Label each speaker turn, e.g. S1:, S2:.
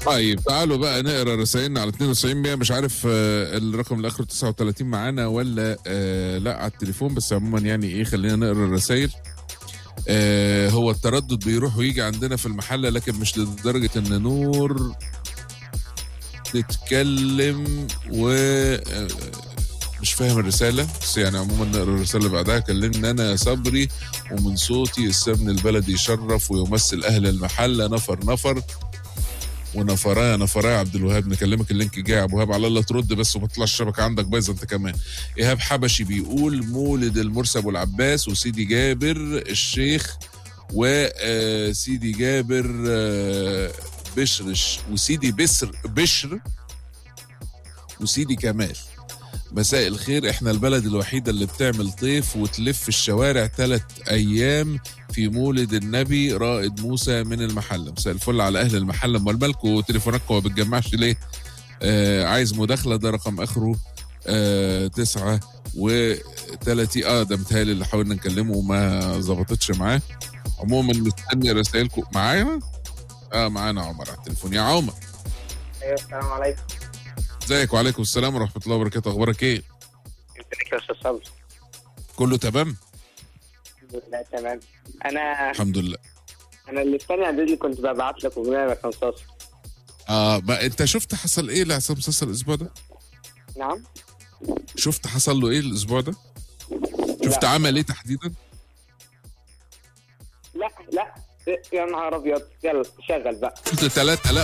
S1: طيب تعالوا بقى نقرا رسائلنا على 92 100 مش عارف آه، الرقم اللي اخره 39 معانا ولا آه، لا على التليفون بس عموما يعني ايه خلينا نقرا الرسائل آه، هو التردد بيروح ويجي عندنا في المحله لكن مش لدرجه ان نور تتكلم و آه، مش فاهم الرساله بس يعني عموما نقرا الرساله اللي بعدها كلمني انا يا صبري ومن صوتي السمن البلدي يشرف ويمثل اهل المحله نفر نفر ونفرايا نفرايا عبد الوهاب نكلمك اللينك جاي يا ابو وهاب على الله ترد بس وما تطلعش الشبكه عندك بايظه انت كمان ايهاب حبشي بيقول مولد المرسي ابو العباس وسيدي جابر الشيخ وسيدي جابر آه، بشرش وسيدي بسر بشر وسيدي كمال مساء الخير احنا البلد الوحيدة اللي بتعمل طيف وتلف الشوارع ثلاث ايام في مولد النبي رائد موسى من المحلة مساء الفل على اهل المحلة امال مالكوا تليفوناتكم ما بتجمعش ليه آه عايز مداخلة ده رقم اخره آه تسعة وتلاتين اه ده متهيألي اللي حاولنا نكلمه وما ظبطتش معاه عموما مستني رسائلكم معانا اه معانا عمر على التليفون يا عمر
S2: ايوه السلام عليكم
S1: ازيك وعليكم السلام ورحمة الله وبركاته اخبارك ايه
S2: ازيك يا استاذ صبري
S1: كله تمام
S2: الحمد لله تمام انا
S1: الحمد لله
S2: انا اللي في تاني اعدادي كنت ببعت لك اغنيه لكن صوص
S1: اه ما انت شفت حصل ايه لعصام صاصا الاسبوع ده
S2: نعم
S1: شفت حصل له ايه الاسبوع ده شفت
S2: لا.
S1: عمل ايه تحديدا
S2: لا لا يا نهار ابيض يلا شغل بقى
S1: شفت ثلاثة لا